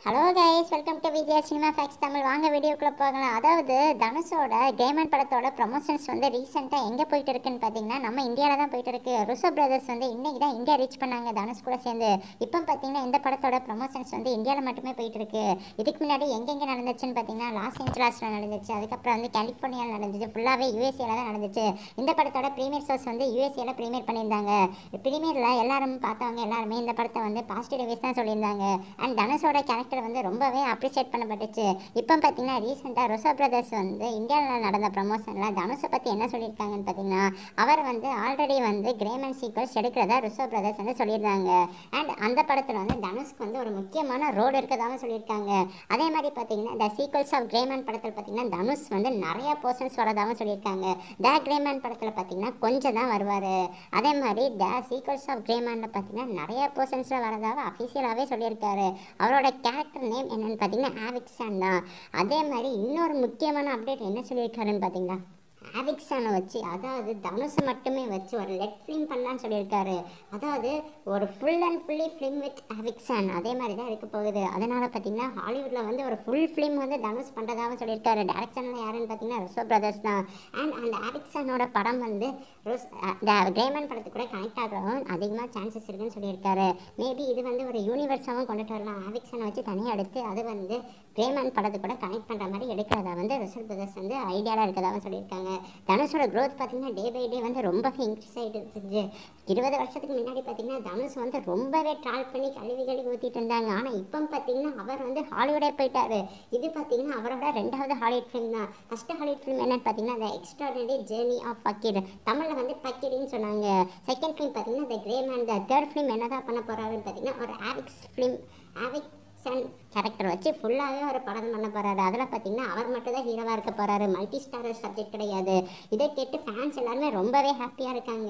hello guys welcome to Vijaya cinema facts Tamil வாங்க வீடியோக்குள்ளே போகலாம் அதாவது தனுஷோட கேமன் படத்தோட ப்ரொமோஷன்ஸ் வந்து ரீசெண்டாக எங்கே போயிட்டு இருக்குன்னு பார்த்தீங்கன்னா நம்ம இந்தியாவில் தான் போயிட்டு இருக்கு ருசோ பிரதர்ஸ் வந்து இன்னைக்கு தான் இந்தியா ரீச் பண்ணாங்க தனுஷ் கூட சேர்ந்து இப்போ பார்த்தீங்கன்னா இந்த படத்தோட ப்ரொமோஷன்ஸ் வந்து இந்தியாவில் மட்டுமே போயிட்டு இருக்கு இதுக்கு முன்னாடி எங்கெங்கே நடந்துச்சுன்னு பார்த்தீங்கன்னா லாஸ் ஏஞ்சலாஸில் நடந்துச்சு அதுக்கப்புறம் வந்து கலிஃபோர்னியாவில் நடந்துச்சு ஃபுல்லாகவே யூஎஸ்ஏல தான் நடந்துச்சு இந்த படத்தோட ப்ரீமியர் ஷோஸ் வந்து யூஎஸ்ஏல ப்ரீமியர் பண்ணியிருந்தாங்க ப்ரீமியரில் எல்லாரும் பார்த்தவங்க எல்லாருமே இந்த படத்தை வந்து பாசிட்டிவ் ரிவ்யூஸ் தான் சொல்லியிருந்தாங்க அண்ட் தனுஷோட கேரக்டர் வந்து ரொம்பவே அப்ரிஷியேட் பண்ணப்பட்டுச்சு இப்போ பார்த்தீங்கன்னா ரீசெண்டாக ருசோ பிரதர்ஸ் வந்து இந்தியாவில் நடந்த ப்ரமோஷனில் தனுஷை பற்றி என்ன சொல்லியிருக்காங்கன்னு பார்த்தீங்கன்னா அவர் வந்து ஆல்ரெடி வந்து கிரேமன் சீக்வல்ஸ் எடுக்கிறதா ருசோ பிரதர்ஸ் வந்து சொல்லியிருந்தாங்க அண்ட் அந்த படத்தில் வந்து தனுஷ்க்கு வந்து ஒரு முக்கியமான ரோல் இருக்கதாகவும் சொல்லியிருக்காங்க அதே மாதிரி பார்த்தீங்கன்னா த சீக்வல்ஸ் ஆஃப் கிரேமன் படத்தில் பார்த்தீங்கன்னா தனுஷ் வந்து நிறைய போர்ஷன்ஸ் வரதாகவும் சொல்லியிருக்காங்க த கிரேமன் படத்தில் பார்த்தீங்கன்னா கொஞ்சம் தான் வருவார் அதே மாதிரி த சீக்வல்ஸ் ஆஃப் கிரேமனில் பார்த்தீங்கன்னா நிறைய போர்ஷன்ஸில் வரதாக அஃபிஷியலாகவே சொல்லியிருக்காரு அவரோட கேரக்டர் நேம் என்னன்னு பார்த்தீங்கன்னா ஆவிக்ஸான் தான் அதே மாதிரி இன்னொரு முக்கியமான அப்டேட் என்ன சொல்லியிருக்காருன்னு பார்த்தீங்கன்னா ஆவிக்ஸானை வச்சு அதாவது தனுஷை மட்டுமே வச்சு ஒரு லெட் ஃபிலிம் பண்ணலான்னு சொல்லியிருக்காரு அதாவது ஒரு full and fully film with ஆவிக்ஸான் அதே மாதிரி தான் இருக்க போகுது அதனால் பார்த்தீங்கன்னா ஹாலிவுட்டில் வந்து ஒரு ஃபுல் ஃபிலிம் வந்து தனுஷ் பண்ணுறதாகவும் சொல்லியிருக்காரு டேரக்ஷனில் யாருன்னு பார்த்தீங்கன்னா ருசோ பிரதர்ஸ் தான் அண்ட் அந்த ஆவிக்ஸானோட படம் வந்து ருஸ் கிரேமன் படத்துக்கு கூட கனெக்ட் ஆகிறவும் அதிகமாக சான்சஸ் இருக்குன்னு சொல்லியிருக்காரு மேபி இது வந்து ஒரு யூனிவர்ஸாகவும் கொண்டுட்டு வரலாம் ஆவிக்ஸனை வச்சு தனியாக எடுத்து அது வந்து கிரேமன் படத்துக்கு கூட கனெக்ட் பண்ணுற மாதிரி எடுக்கிறதா வந்து ருசல் பிரதர்ஸ் வந்து ஐடியாவில் இருக்கிறதாகவும் சொல்லியிருக்காங்க தனுஷோட க்ரோத் பார்த்தீங்கன்னா டே பை டே வந்து ரொம்பவே இன்க்ரீஸ் ஆகிட்டு இருந்துச்சு இருபது வருஷத்துக்கு முன்னாடி பார்த்தீங்கன்னா தனுஷ் வந்து ரொம்பவே ட்ரால் பண்ணி கழுவி கழுவி ஊற்றிட்டு இருந்தாங்க ஆனால் இப்போ பார்த்தீங்கன்னா அவர் வந்து ஹாலிவுடே போயிட்டாரு இது பார்த்தீங்கன்னா அவரோட ரெண்டாவது ஹாலிவுட் ஃபிலிம் தான் ஃபஸ்ட்டு ஹாலிவுட் ஃபிலிம் என்னன்னு பார்த்தீங்கன்னா the extraordinary journey of fakir தமிழில் வந்து பக்கீரின்னு சொன்னாங்க செகண்ட் ஃபிலிம் பார்த்தீங்கன்னா the grey man the third film என்ன தான் பண்ண போகிறாருன்னு பார்த்தீங்கன்னா ஒரு ஆவிக்ஸ் ஃபிலிம் ஆவிக் சன் கேரக்டர் வச்சு ஃபுல்லாகவே ஒரு படம் பண்ண போகிறாரு அதில் பார்த்தீங்கன்னா அவர் மட்டும் தான் ஹீரோவாக இருக்க போகிறாரு மல்டி ஸ்டாரர் சப்ஜெக்ட் கிடையாது இதை கேட்டு ஃபேன்ஸ் எல்லாருமே ரொம்பவே ஹாப்பியாக இருக்காங்க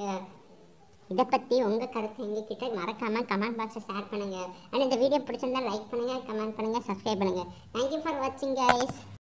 இதை பற்றி உங்கள் கருத்து எங்ககிட்ட மறக்காமல் கமெண்ட் பாக்ஸில் ஷேர் பண்ணுங்கள் அண்ட் இந்த வீடியோ பிடிச்சிருந்தா லைக் பண்ணுங்கள் கமெண்ட் பண்ணுங்கள் சப்ஸ்கிரைப் பண்ணுங்கள் தேங்க்யூ ஃபார் வாட்சிங் கைஸ்